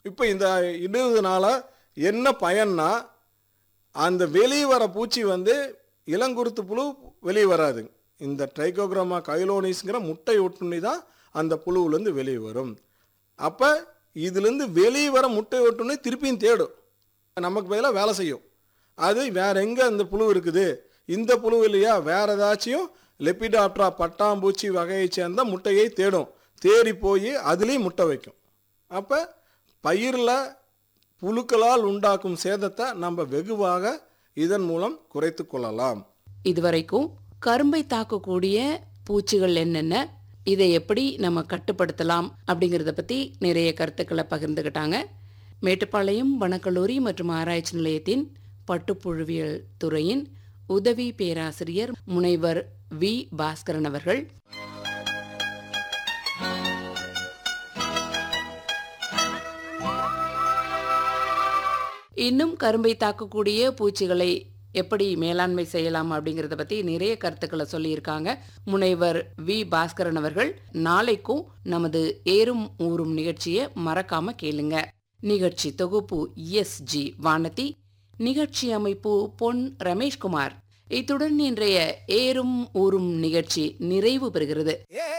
இப்போ இந்த இடுவதனால என்ன பயன்னா அந்த வெளியே வர பூச்சி வந்து இளங்குருத்து புழு வெளியே வராது இந்த ட்ரைகோகிராமா கைலோனிஸ்ங்கிற முட்டை ஒட்டுண்ணி தான் அந்த புழுவுலேருந்து வெளியே வரும் அப்போ இதுலேருந்து வெளியே வர முட்டை ஒட்டுண்ணி திருப்பியும் தேடும் நமக்கு பதிலாக வேலை செய்யும் அது வேற எங்கே அந்த புழு இருக்குது இந்த புழு இல்லையா வேற ஏதாச்சும் லெப்பிடாப்டரா பட்டாம்பூச்சி வகையை சேர்ந்த முட்டையை தேடும் தேடி போய் அதுலேயும் முட்டை வைக்கும் அப்போ பயிரில் புழுக்களால் உண்டாக்கும் சேதத்தை நம்ம வெகுவாக இதன் மூலம் குறைத்து கொள்ளலாம் இதுவரைக்கும் கரும்பை தாக்கக்கூடிய பூச்சிகள் என்னென்ன இதை எப்படி நம்ம கட்டுப்படுத்தலாம் அப்படிங்கிறத பற்றி நிறைய கருத்துக்களை பகிர்ந்துக்கிட்டாங்க மேட்டுப்பாளையம் வனக்கல்லூரி மற்றும் ஆராய்ச்சி நிலையத்தின் பட்டுப்புழுவியல் துறையின் உதவி பேராசிரியர் முனைவர் வி பாஸ்கரன் அவர்கள் இன்னும் கரும்பை தாக்கக்கூடிய பூச்சிகளை எப்படி மேலாண்மை செய்யலாம் அப்படிங்கிறத பத்தி நிறைய கருத்துக்களை சொல்லியிருக்காங்க முனைவர் வி பாஸ்கரன் அவர்கள் நாளைக்கும் நமது ஏறும் ஊறும் நிகழ்ச்சியை மறக்காம கேளுங்க நிகழ்ச்சி தொகுப்பு எஸ் ஜி வானதி நிகழ்ச்சி அமைப்பு பொன் ரமேஷ்குமார் இத்துடன் இன்றைய ஏறும் ஊறும் நிகழ்ச்சி நிறைவு பெறுகிறது